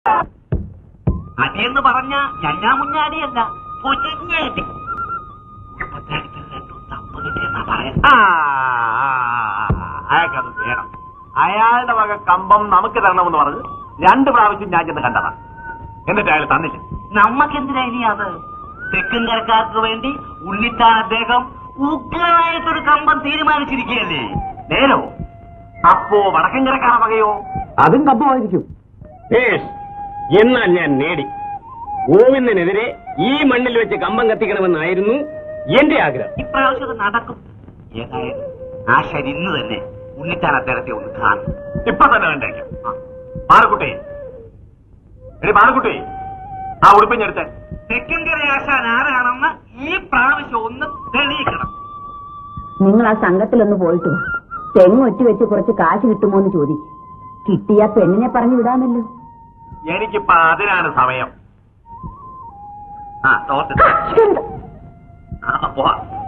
അടിയെന്ന് പറഞ്ഞ ഞഞ്ഞാ മുഞ്ഞാടിയല്ല പൊതിഞ്ഞടി കുടുംബത്തിനടുത്ത് രണ്ടു തപ്പ് കിട്ടിയെന്നാ പറയാ ആ, അയാൾക്കത് വേണം അയാളുടെ വക കമ്പം നമുക്ക് തരണമെന്ന് പറഞ്ഞ് രണ്ട് പ്രാവശ്യം ഞാൻ ചെന്ന് കണ്ടതാ എന്നിട്ട് അയാൾ തന്നില്ല നമ്മക്കെന്തിനാ ഇനി അത് തെക്കൻ കരക്കാർക്ക് വേണ്ടി ഉണ്ണിത്താൻ അദ്ദേഹം ഉഗ്രമായിട്ടൊരു കമ്പം തീരുമാനിച്ചിരിക്കുകയല്ലേ നേരോ അപ്പോ വടക്കങ്കരക്കാര വകയോ അതും കമ്പമായിരിക്കും ഭേഷ് എന്നാൽ ഞാൻ നേടി ഗോവിന്ദനെതിരെ ഈ മണ്ണിൽ വെച്ച് കമ്പം കത്തിക്കണമെന്നായിരുന്നു എന്റെ ആഗ്രഹം ഇപ്രാവശ്യം അത് നടക്കും ഏതായാലും ആ ശരി ഇന്ന് തന്നെ ഉണ്ണിത്താൻ അദ്ദേഹത്തെ ഒന്ന് കാണും ഇപ്പൊ തന്നെ കണ്ടേക്കാം പാറക്കുട്ടി എടി പാറക്കുട്ടി ആ ഉടുപ്പിഞ്ഞെടുത്തേ തെക്കൻ കരയാശാൻ ആരാണെന്ന് ഈ പ്രാവശ്യം ഒന്ന് തെളിയിക്കണം നിങ്ങൾ ആ സംഘത്തിലൊന്ന് പോയിട്ട് വാ തെങ്ങ് ഒറ്റ വെച്ച് കുറച്ച് കാശ് കിട്ടുമോ എന്ന് ചോദിക്കും കിട്ടിയ പെണ്ണിനെ പറഞ്ഞു വിടാമല്ലോ എനിക്കിപ്പോ അതിനാണ് സമയം ആ തോർത്ത് ആ പോവാം